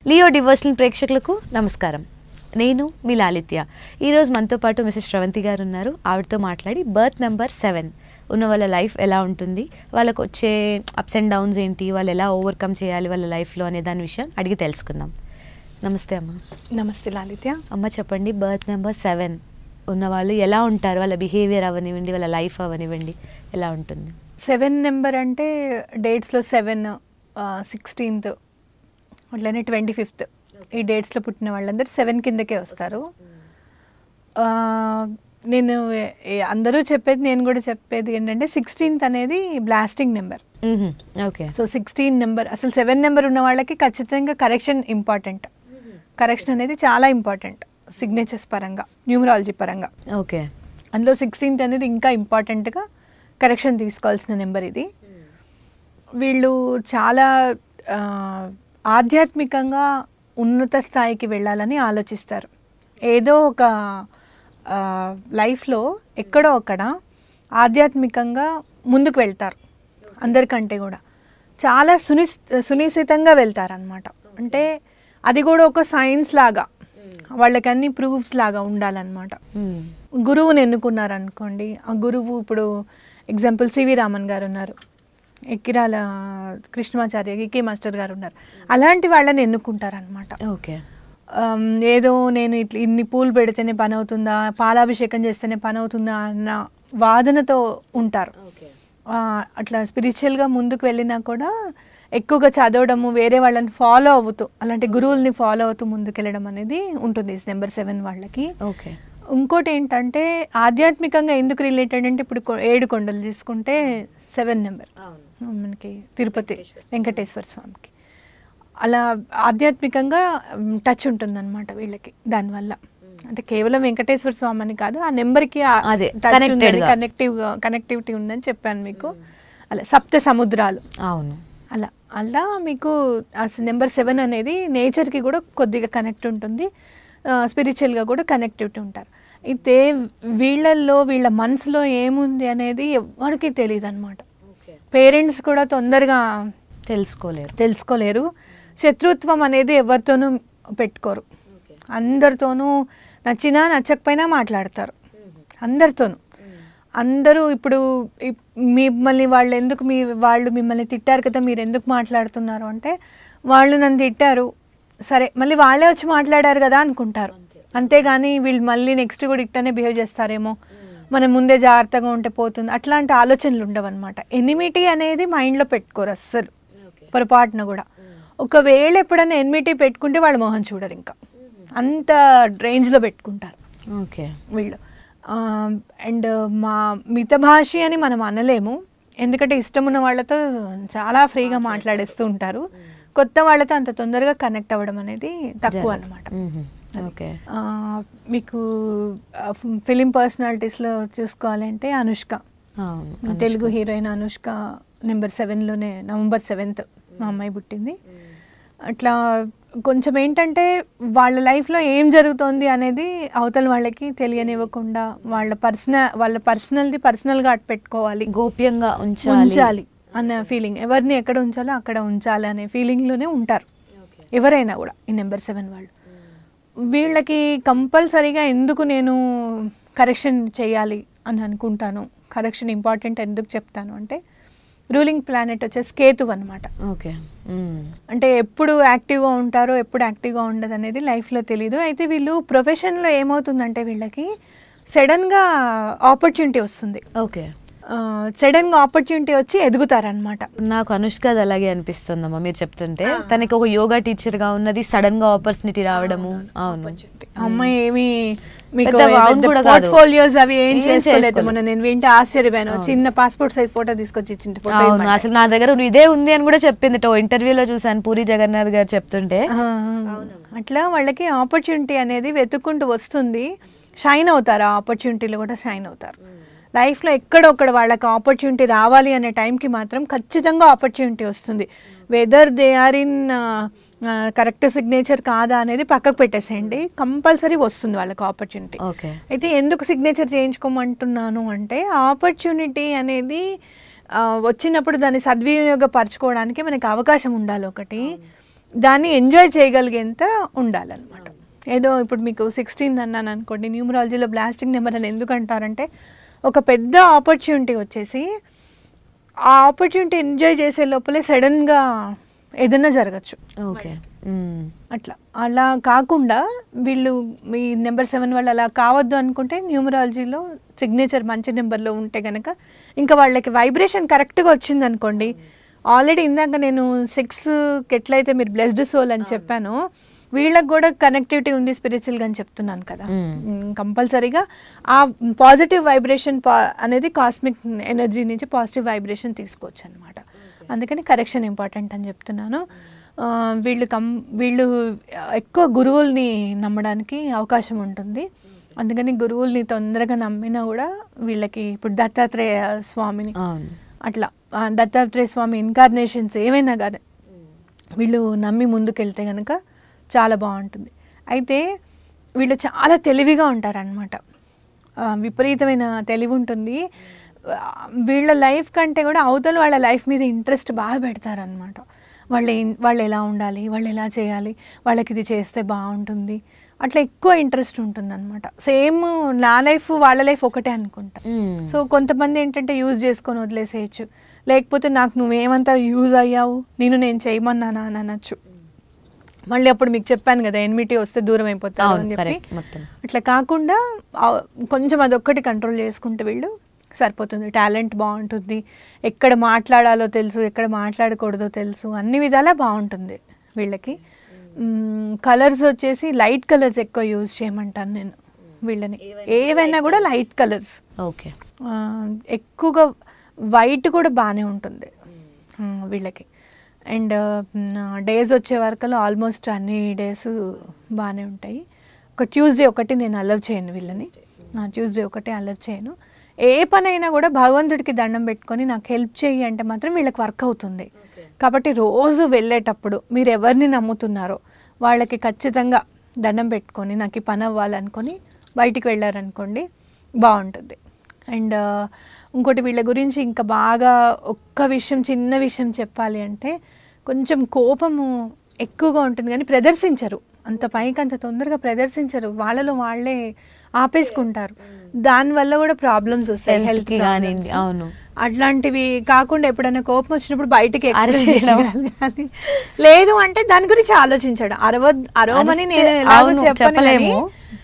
Leo devotional ప్రేక్షకులకు నమస్కారం నేను మీ లాలిత్య ఈరోజు మనతో పాటు మిస్టర్ శ్రవంతి గారు ఉన్నారు ఆవిడతో మాట్లాడి బర్త్ నెంబర్ సెవెన్ ఉన్న వాళ్ళ లైఫ్ ఎలా ఉంటుంది వాళ్ళకు వచ్చే అప్స్ అండ్ డౌన్స్ ఏంటి వాళ్ళు ఎలా ఓవర్కమ్ చేయాలి వాళ్ళ లైఫ్లో అనే దాని విషయం అడిగి తెలుసుకుందాం నమస్తే అమ్మ నమస్తే లాలిత్య అమ్మ చెప్పండి బర్త్ నెంబర్ సెవెన్ ఉన్న వాళ్ళు ఎలా ఉంటారు వాళ్ళ బిహేవియర్ అవనివ్వండి వాళ్ళ లైఫ్ అవనివ్వండి ఎలా ఉంటుంది సెవెన్ నెంబర్ అంటే డేట్స్లో సెవెన్ సిక్స్టీన్త్ అట్లనే ట్వంటీ ఫిఫ్త్ ఈ డేట్స్లో పుట్టిన వాళ్ళందరూ సెవెన్ కిందకే వస్తారు ఆ, నేను ఏ- ఏ- అందరూ చెప్పేది నేను కూడా చెప్పేది ఏంటంటే సిక్స్టీన్త్ అనేది blasting number okay so sixteen number అసలు సెవెన్ నెంబర్ ఉన్న వాళ్ళకి ఖచ్చితంగా కరెక్షన్ ఇంపార్టెంట్ కరెక్షన్ అనేది చాలా ఇంపార్టెంట్ సిగ్నేచర్స్ పరంగా న్యూమరాలజీ పరంగా ఓకే అందులో సిక్స్టీన్త్ అనేది ఇంకా ఇంపార్టెంట్గా కరెక్షన్ తీసుకోవాల్సిన నెంబర్ ఇది వీళ్ళు చాలా ఆ, ఆధ్యాత్మికంగా ఉన్నత స్థాయికి వెళ్ళాలని ఆలోచిస్తారు ఏదో ఒక ఆ, లైఫ్లో ఎక్కడో అక్కడ ఆధ్యాత్మికంగా ముందుకు వెళ్తారు అందరికంటే కూడా చాలా సుని సునిశ్చితంగా వెళ్తారనమాట అంటే అది కూడా ఒక సైన్స్ లాగా వాళ్ళకి అన్ని ప్రూఫ్స్ లాగా ఉండాలన్నమాట గురువుని ఎన్నుకున్నారనుకోండి ఆ గురువు ఇప్పుడు ఎగ్జాంపుల్ సివి రామన్ గారు ఉన్నారు ఎక్కిరాల కృష్ణమాచార్య కే మాస్టర్ గారు ఉన్నారు అలాంటి వాళ్ళని ఎన్నుకుంటారనమాట ఓకే ఆమ్, ఏదో నేను ఇట్లా ఇన్ని పూలు పెడితేనే పని అవుతుందా పాలాభిషేకం చేస్తేనే పని అవుతుందా అన్న వాదనతో ఉంటారు ఆ, అట్లా స్పిరిచువల్గా ముందుకు వెళ్ళినా కూడా ఎక్కువగా చదవడము వేరే వాళ్ళని ఫాలో అవుతూ అలాంటి గురువుల్ని ఫాలో అవుతూ ముందుకెళ్ళడం అనేది ఉంటుంది నెంబర్ సెవెన్ వాళ్ళకి ఓకే ఇంకోటి ఏంటంటే ఆధ్యాత్మికంగా ఎందుకు రిలేటెడ్ అంటే ఇప్పుడు కొ- ఏడు కొండలు తీసుకుంటే సెవెన్ నెంబర్ మనకి తిరుపతి వెంకటేశ్వర స్వామికి అలా ఆధ్యాత్మికంగా టచ్ ఉంటుందన్నమాట వీళ్ళకి దానివల్ల అంటే కేవలం వెంకటేశ్వర స్వామి అని కాదు ఆ నెంబర్కి అదే, connected గా. కనెక్టివ్ కనెక్టివిటీ ఉందని చెప్పాను మీకు అలా సప్త సముద్రాలు అవును అలా అలా మీకు నెంబర్ సెవెన్ అనేది నేచర్కి కూడా కొద్దిగా కనెక్ట్ ఉంటుంది స్పిరిచువల్గా కూడా కనెక్టివిటీ ఉంటారు అయితే వీళ్ళల్లో వీళ్ళ మనసులో ఏముంది అనేది ఎవరికి తెలియదు అనమాట పేరెంట్స్ కూడా తొందరగా తెలుసుకోలేరు తెలుసుకోలేరు శత్రుత్వం అనేది ఎవరితోనూ పెట్టుకోరు అందరితోనూ నచ్చినా నచ్చకపోయినా మాట్లాడతారు అందరితోనూ అందరూ ఇప్పుడు ఇప్- మిమ్మల్ని వాళ్ళు ఎందుకు మీ వాళ్ళు మిమ్మల్ని తిట్టారు కదా మీరు ఎందుకు మాట్లాడుతున్నారు అంటే వాళ్ళు నన్ను తిట్టారు సరే మళ్ళీ వాళ్ళే వచ్చి మాట్లాడారు కదా అనుకుంటారు అంతేగాని వీళ్ళు మళ్ళీ నెక్స్ట్ కూడా ఇట్టనే బిహేవ్ చేస్తారేమో మనం ముందే జాగ్రత్తగా ఉంటే పోతుంది అట్లాంటి ఆలోచనలు ఉండవన్నమాట ఎనిమిటీ అనేది మైండ్లో పెట్టుకోరు అస్సలు పొరపాటున కూడా ఒకవేళ ఎప్పుడైనా ఎనిమిటీ పెట్టుకుంటే వాళ్ళ మొహం చూడరు ఇంకా అంత రేంజ్లో పెట్టుకుంటారు ఓకే వీళ్ళు అండ్ మా మితభాషి అని మనం అనలేము ఎందుకంటే ఇష్టం ఉన్న వాళ్ళతో చాలా ఫ్రీగా మాట్లాడేస్తూ ఉంటారు కొత్త వాళ్ళతో అంత తొందరగా కనెక్ట్ అవ్వడం అనేది తక్కువ అన్నమాట ఓకే ఆ, మీకు ఫిలిం పర్సనాలిటీస్లో చూసుకోవాలంటే అనుష్క అవును తెలుగు హీరోయిన్ అనుష్క నెంబర్ సెవెన్లోనే నవంబర్ సెవెంత్ మా అమ్మాయి పుట్టింది అట్లా కొంచెం ఏంటంటే వాళ్ళ లైఫ్లో ఏం జరుగుతోంది అనేది అవతల వాళ్ళకి తెలియనివ్వకుండా వాళ్ళ పర్సనల్ వాళ్ళ పర్సనల్ది పర్సనల్గా అటు పెట్టుకోవాలి గోప్యంగా ఉంచాలి ఉంచాలి అన్న ఫీలింగ్ ఎవరిని ఎక్కడ ఉంచాలో అక్కడ ఉంచాలి అనే ఫీలింగ్లోనే ఉంటారు ఎవరైనా కూడా ఈ నెంబర్ సెవెన్ వాళ్ళు వీళ్ళకి కంపల్సరీగా ఎందుకు నేను కరెక్షన్ చేయాలి అని అనుకుంటాను కరెక్షన్ ఇంపార్టెంట్ ఎందుకు చెప్తాను అంటే రూలింగ్ ప్లానెట్ వచ్చేసి కేతు అనమాట ఓకే అంటే ఎప్పుడు యాక్టివ్గా ఉంటారో ఎప్పుడు యాక్టివ్గా ఉండదు అనేది లైఫ్లో తెలీదు అయితే వీళ్ళు ప్రొఫెషన్లో ఏమవుతుందంటే వీళ్ళకి సడన్గా ఆపర్చునిటీ వస్తుంది ఓకే సడన్గా ఆపర్చునిటీ వచ్చి ఎదుగుతారనమాట నాకు అనుష్క అది అలాగే అనిపిస్తుందమ్మా మీరు చెప్తుంటే తనకి ఒక యోగా టీచర్ గా ఉన్నది సడన్ గా ఆపర్చునిటీ రావడము అవును అమ్మాయి ఏమి మీకు పెద్ద round కూడా కాదు. పోర్ట్ఫోలియోస్ అవి ఏం ఏం చేసుకోలేదు చేసుకోలేదు. మొన్న నేను వింటే ఆశ్చర్యపోయాను చిన్న పాస్పోర్ట్ సైజ్ ఫోటో తీసుకొచ్చి ఇచ్చింది ఫోటో అవును అసలు నా దగ్గర నువ్వు ఇదే ఉంది అని కూడా చెప్పింది టో ఇంటర్వ్యూలో చూసాను పూరి జగన్నాథ్ గారు చెప్తుంటే అట్లా వాళ్ళకి ఆపర్చునిటీ అనేది వెతుక్కుంటూ వస్తుంది షైన్ అవుతారు ఆ ఆపర్చునిటీలో కూడా షైన్ అవుతారు లైఫ్లో ఎక్కడొక్కడ వాళ్ళకి ఆపర్చునిటీ రావాలి అనే టైంకి మాత్రం ఖచ్చితంగా ఆపర్చునిటీ వస్తుంది whether they are in correct signature కాదా అనేది పక్కకు పెట్టేసేయండి కంపల్సరీ వస్తుంది వాళ్ళకి ఆపర్చునిటీ ఓకే అయితే ఎందుకు సిగ్నేచర్ చేయించుకోమంటున్నాను అంటే ఆపర్చునిటీ అనేది ఆ, వచ్చినప్పుడు దాన్ని సద్వినియోగపరచుకోవడానికి మనకి అవకాశం ఉండాలి ఒకటి దాన్ని ఎంజాయ్ చేయగలిగేంత ఉండాలన్నమాట ఏదో ఇప్పుడు మీకు సిక్స్టీన్ అన్నాను అనుకోండి న్యూమరాలజీలో బ్లాస్టింగ్ నెంబర్ అని ఎందుకు అంటారంటే ఒక పెద్ద ఆపర్చునిటీ వచ్చేసి ఆ ఆపర్చునిటీ ఎంజాయ్ చేసే లోపలే సడన్గా ఏదైనా జరగచ్చు ఓకే అట్లా అలా కాకుండా వీళ్ళు మీ నెంబర్ సెవెన్ వాళ్ళు అలా కావద్దు అనుకుంటే న్యూమరాలజీలో సిగ్నేచర్ మంచి నెంబర్లో ఉంటే కనుక ఇంకా వాళ్ళకి వైబ్రేషన్ కరెక్ట్గా వచ్చింది అనుకోండి ఆల్రెడీ ఇందాక నేను సిక్స్కి ఎట్లయితే మీరు బ్లెస్డ్ సోల్ అని చెప్పానో వీళ్ళకి కూడా కనెక్టివిటీ ఉంది స్పిరిచువల్గా అని చెప్తున్నాను కదా కంపల్సరీగా ఆ పాజిటివ్ వైబ్రేషన్ అనేది కాస్మిక్ ఎనర్జీ నుంచి పాజిటివ్ వైబ్రేషన్ తీసుకోవచ్చు అనమాట అందుకని కరెక్షన్ ఇంపార్టెంట్ అని చెప్తున్నాను ఆ, వీళ్ళు కం వీళ్ళు ఎక్కువ గురువుల్ని నమ్మడానికి అవకాశం ఉంటుంది అందుకని గురువుల్ని తొందరగా నమ్మినా కూడా వీళ్ళకి ఇప్పుడు దత్తాత్రేయ స్వామిని అవును అట్లా ఆ, దత్తాత్రేయ స్వామి ఇన్కార్నేషన్స్ ఏమైనా కానీ వీళ్ళు నమ్మి ముందుకెళ్తే కనుక చాలా బాగుంటుంది అయితే వీళ్ళు చాలా తెలివిగా ఉంటారనమాట విపరీతమైన తెలివి ఉంటుంది ఆ, వీళ్ళ లైఫ్ కంటే కూడా అవతల వాళ్ళ లైఫ్ మీద ఇంట్రెస్ట్ బాగా పెడతారనమాట వాళ్ళు ఏం వాళ్ళు ఎలా ఉండాలి వాళ్ళు ఎలా చేయాలి వాళ్ళకి ఇది చేస్తే బాగుంటుంది అట్లా ఎక్కువ ఇంట్రెస్ట్ ఉంటుంది అనమాట సేమ్ నా లైఫ్ వాళ్ళ లైఫ్ ఒకటే అనుకుంటా మ్మ్. సో కొంతమంది ఏంటంటే యూజ్ చేసుకొని వదిలేసేయచ్చు లేకపోతే నాకు నువ్వేమంతా యూజ్ అయ్యావు నేను నేను చేయమన్నానా అని అనొచ్చు మళ్ళీ అప్పుడు మీకు చెప్పాను కదా ఎన్మిటీ వస్తే దూరం అయిపోతారు అవును అని చెప్పి కరెక్ట్ మొత్తం అట్లా కాకుండా ఆ, కొంచెం అదొక్కటి కంట్రోల్ చేసుకుంటే వీళ్ళు సరిపోతుంది టాలెంట్ బాగుంటుంది ఎక్కడ మాట్లాడాలో తెలుసు ఎక్కడ మాట్లాడకూడదో తెలుసు అన్ని విధాలా బాగుంటుంది వీళ్ళకి కలర్స్ వచ్చేసి లైట్ కలర్స్ ఎక్కువ యూజ్ చేయమంటాను నేను వీళ్ళని ఏవైనా కూడా లైట్ కలర్స్ ఓకే ఎక్కువగా వైట్ కూడా బాగానే ఉంటుంది ఆ, వీళ్ళకి అండ్ డేస్ వచ్చే వరకు ఆల్మోస్ట్ అన్ని డేస్ బాగానే ఉంటాయి ఒక ట్యూస్డే ఒకటి నేను అలవ్ చేయను వీళ్ళని ట్యూస్డే ఒకటి అలవ్ చేయను ఏ పనైనా కూడా భగవంతుడికి దండం పెట్టుకొని నాకు హెల్ప్ చేయి అంటే మాత్రం వీళ్ళకి వర్క్ అవుతుంది కాబట్టి రోజు వెళ్ళేటప్పుడు మీరు ఎవరిని నమ్ముతున్నారో వాళ్ళకి ఖచ్చితంగా దండం పెట్టుకొని నాకు ఈ పని అవ్వాలనుకొని బయటికి వెళ్ళారనుకోండి బాగుంటుంది అండ్ ఇంకోటి వీళ్ళ గురించి ఇంకా బాగా ఒక్క విషయం చిన్న విషయం చెప్పాలి అంటే కొంచెం కోపము ఎక్కువగా ఉంటుంది కానీ ప్రదర్శించరు అంత పైకి అంత తొందరగా ప్రదర్శించరు వాళ్ళలో వాళ్ళే ఆపేసుకుంటారు దానివల్ల కూడా ప్రాబ్లమ్స్ వస్తాయి Health హెల్త్ కి కానివ్వండి, అవును. అట్లాంటివి కాకుండా ఎప్పుడైనా కోపం వచ్చినప్పుడు బయటికి express అరిచేయడం. చేయగలగాలి. లేదు అంటే దాని గురించి ఆలోచించడం అరవ అరవమని నేను అరిస్తే- ఎలాగో అవును, చెప్పను కానీ, చెప్పలేము.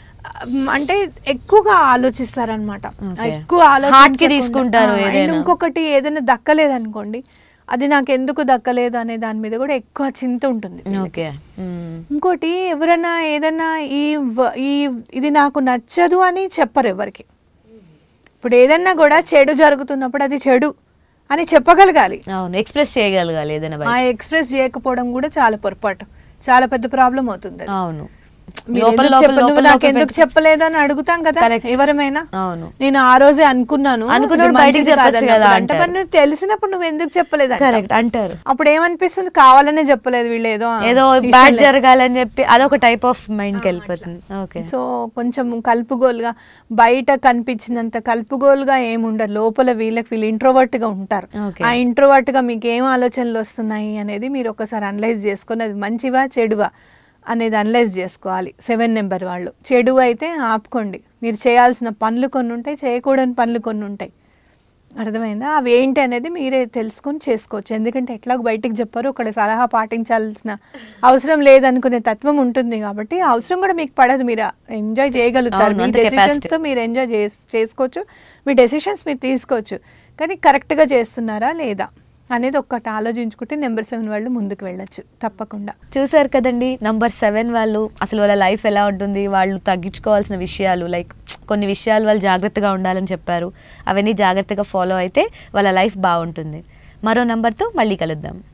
మ్, అంటే ఎక్కువగా ఆలోచిస్తారనమాట Okay. ఎక్కువ Heart కి ఆలోచించకుండా- తీసుకుంటారు ఆ, and ఏదైనా. ఇంకొకటి ఏదైనా దక్కలేదనుకోండి అది నాకు ఎందుకు దక్కలేదు అనే దాని మీద కూడా ఎక్కువ చింత ఉంటుంది ఓకే మ్మ్. ఇంకోటి ఎవరైనా ఏదైనా ఈ వ- ఈ ఇది నాకు నచ్చదు అని చెప్పరు ఎవరికి ఇప్పుడు ఏదన్నా కూడా చెడు జరుగుతున్నప్పుడు అది చెడు అని చెప్పగలగాలి అవును ఎక్స్ప్రెస్ చేయగలగాలి ఏదైనా ఆ బయట. ఎక్స్ప్రెస్ చేయకపోవడం కూడా చాలా పొరపాటు చాలా పెద్ద ప్రాబ్లం అవుతుంది అది. అవును మీరు లోపల ఎందుకు లోపల చెప్ప- నువ్వు లోపల నాకు లోపల ఎందుకు పెట్టి- చెప్పలేదు అని అడుగుతాం కదా Correct. ఎవరమైనా అవును నేను ఆ రోజే అనుకున్నాను అనుకున్నప్పుడు ఇది బయటికి మంచిది చెప్పొచ్చు కాదన్నప్పుడు. కదా అంటే అంటారు. మరి నువ్వు తెలిసినప్పుడు నువ్వు ఎందుకు చెప్పలేదు అంటాం. కరెక్ట్ అంటారు అప్పుడు ఏమనిపిస్తుంది కావాలనే చెప్పలేదు వీళ్ళు ఏదో ఏదో ఇష్టం బ్యాడ్ లేదు. జరగాలని చెప్పి అదొక టైప్ ఆఫ్ మైండ్కి వెళ్ళిపోతుంది ఓకే సో కొంచెం కలుపుగోలుగా బయట కనిపించినంత కలుపుగోలుగా ఏముండరు లోపల వీళ్ళకి వీళ్ళు introvert గా ఉంటారు Okay. ఆ introvert గా మీకు ఏం ఆలోచనలు వస్తున్నాయి అనేది మీరు ఒకసారి అనలైజ్ చేసుకొని అది మంచివా చెడువా అనేది అనలైజ్ చేసుకోవాలి సెవెన్ నెంబర్ వాళ్ళు చెడు అయితే ఆపుకోండి మీరు చేయాల్సిన పనులు కొన్ని ఉంటాయి చేయకూడని పనులు కొన్ని ఉంటాయి అర్థమైందా అవి ఏంటి అనేది మీరే తెలుసుకొని చేసుకోవచ్చు ఎందుకంటే ఎట్లాగో బయటికి చెప్పారు ఒకటి సలహా పాటించాల్సిన అవసరం లేదనుకునే తత్వం ఉంటుంది కాబట్టి ఆ అవసరం కూడా మీకు పడదు మీరు ఎంజాయ్ చేయగలుగుతారు అవును, మీ అంత డెసిషన్స్ capacity. తో మీరు ఎంజాయ్ చేసుకోవచ్చు మీ డెసిషన్స్ మీరు తీసుకోవచ్చు కానీ కరెక్ట్గా చేస్తున్నారా లేదా అనేది ఒక్కటి ఆలోచించుకుంటే నెంబర్ సెవెన్ వాళ్ళు ముందుకు వెళ్ళొచ్చు తప్పకుండా చూసారు కదండి నంబర్ సెవెన్ వాళ్ళు అసలు వాళ్ళ లైఫ్ ఎలా ఉంటుంది వాళ్ళు తగ్గించుకోవాల్సిన విషయాలు లైక్ కొన్ని విషయాలు వాళ్ళు జాగ్రత్తగా ఉండాలని చెప్పారు అవన్నీ జాగ్రత్తగా ఫాలో అయితే వాళ్ళ లైఫ్ బాగుంటుంది మరో నంబర్తో మళ్ళీ కలుద్దాం